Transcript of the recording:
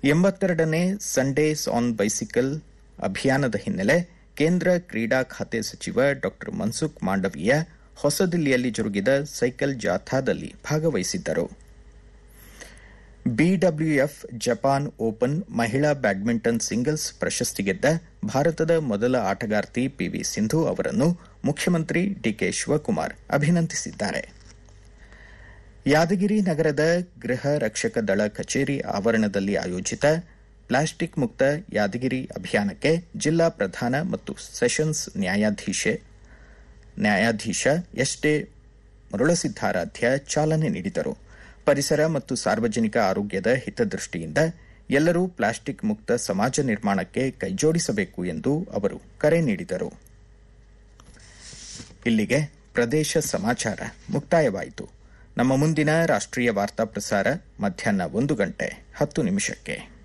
ಎಂಬತ್ತೆರಡನೇ Sundays on bicycle ಅಭಿಯಾನದ ಹಿನ್ನೆಲೆ ಕೇಂದ್ರ ಕ್ರೀಡಾ ಖಾತೆ ಸಚಿವ ಡಾ ಮನ್ಸುಖ್ ಮಾಂಡವೀಯ ಹೊಸದಿಲ್ಲಿಯಲ್ಲಿ ಜರುಗಿದ ಸೈಕಲ್ ಜಾಥಾದಲ್ಲಿ ಭಾಗವಹಿಸಿದ್ದರು ಬಿಡಬ್ಲ್ಯೂಎಫ್ ಜಪಾನ್ ಓಪನ್ ಮಹಿಳಾ ಬ್ಯಾಡ್ಮಿಂಟನ್ ಸಿಂಗಲ್ಸ್ ಪ್ರಶಸ್ತಿ ಗೆದ್ದ ಭಾರತದ ಮೊದಲ ಆಟಗಾರ್ತಿ ಪಿವಿ ಸಿಂಧು ಅವರನ್ನು ಮುಖ್ಯಮಂತ್ರಿ ಡಿಕೆ ಶಿವಕುಮಾರ್ ಅಭಿನಂದಿಸಿದ್ದಾರೆ ಯಾದಗಿರಿ ನಗರದ ಗೃಹ ರಕ್ಷಕ ದಳ ಕಚೇರಿ ಆವರಣದಲ್ಲಿ ಆಯೋಜಿತ ಪ್ಲಾಸ್ಟಿಕ್ ಮುಕ್ತ ಯಾದಗಿರಿ ಅಭಿಯಾನಕ್ಕೆ ಜಿಲ್ಲಾ ಪ್ರಧಾನ ಮತ್ತು ಸೆಷನ್ಸ್ ನ್ಯಾಯಾಧೀಶ ಎಸ್ಟೆ ಮರುಳಸಿದ್ದಾರಾಧ್ಯ ಚಾಲನೆ ನೀಡಿದರು ಪರಿಸರ ಮತ್ತು ಸಾರ್ವಜನಿಕ ಆರೋಗ್ಯದ ಹಿತದೃಷ್ಟಿಯಿಂದ ಎಲ್ಲರೂ ಪ್ಲಾಸ್ಟಿಕ್ ಮುಕ್ತ ಸಮಾಜ ನಿರ್ಮಾಣಕ್ಕೆ ಕೈಜೋಡಿಸಬೇಕು ಎಂದು ಅವರು ಕರೆ ನೀಡಿದರು ಇಲ್ಲಿಗೆ ಪ್ರದೇಶ ಸಮಾಚಾರ ಮುಕ್ತಾಯವಾಯಿತು ನಮ್ಮ ಮುಂದಿನ ರಾಷ್ಟ್ರೀಯ ವಾರ್ತಾ ಪ್ರಸಾರ ಮಧ್ಯಾಹ್ನ ಒಂದು ಗಂಟೆ ಹತ್ತು ನಿಮಿಷಕ್ಕೆ